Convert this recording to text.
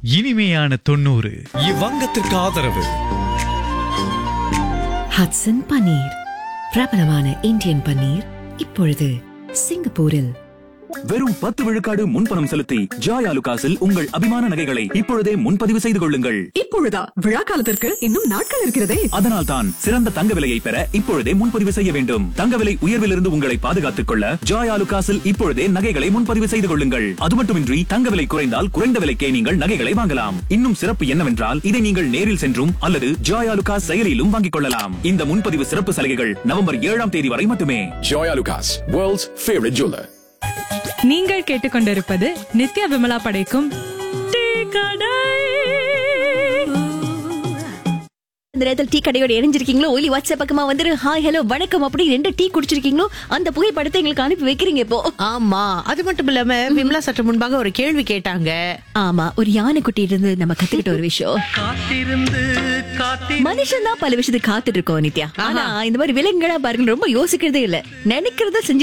இனிமையான தொண்ணூறு இவ்வங்கத்திற்கு ஆதரவு ஹட்சன் பன்னீர் பிரபலமான இந்தியன் பன்னீர் இப்பொழுது சிங்கப்பூரில் வெறும் பத்து விழுக்காடு முன்பணம் செலுத்தி ஜாய் ஆலுகாஸில் உங்கள் அபிமான நகைகளை இப்பொழுதே முன்பதிவு செய்து கொள்ளுங்கள் இப்பொழுதா விழா காலத்திற்கு இன்னும் நாட்கள் இருக்கிறதே அதனால் தான் சிறந்த தங்க விலையை பெற இப்பொழுதே முன்பதிவு செய்ய வேண்டும் தங்க விலை உயர்விலிருந்து உங்களை பாதுகாத்துக் கொள்ள ஜாய் ஆலுகாஸில் இப்பொழுதே நகைகளை முன்பதிவு செய்து கொள்ளுங்கள் அது மட்டுமின்றி தங்க விலை குறைந்தால் குறைந்த விலைக்கே நீங்கள் நகைகளை வாங்கலாம் இன்னும் சிறப்பு என்னவென்றால் இதை நீங்கள் நேரில் சென்றும் அல்லது ஜாய் ஆலுகாஸ் செயலியிலும் வாங்கிக் கொள்ளலாம் இந்த முன்பதிவு சிறப்பு சலுகைகள் நவம்பர் ஏழாம் தேதி வரை மட்டுமே Joy Lucas, world's favorite jeweler. நீங்கள் கேட்டுக்கொண்டிருப்பது நித்யா விமலா படைக்கும் டீ கடை இந்த நேரத்தில் டீ கடையோட இணைஞ்சிருக்கீங்களோ ஒலி வாட்ஸ்அப் பக்கமா வந்துரு ஹாய் ஹலோ வணக்கம் அப்படி ரெண்டு டீ குடிச்சிருக்கீங்களோ அந்த புகைப்படத்தை எங்களுக்கு அனுப்பி வைக்கிறீங்க இப்போ ஆமா அது மட்டும் இல்லாம விமலா சற்று முன்பாக ஒரு கேள்வி கேட்டாங்க ஆமா ஒரு யானை குட்டி இருந்து நம்ம கத்துக்கிட்ட ஒரு விஷயம் மனுஷன் தான் பல விஷயத்துக்கு காத்துட்டு இருக்கோம் நித்யா ஆனா இந்த மாதிரி விலங்குகளா பாருங்க ரொம்ப யோசிக்கிறதே இல்ல நினைக்கிறத செஞ்சு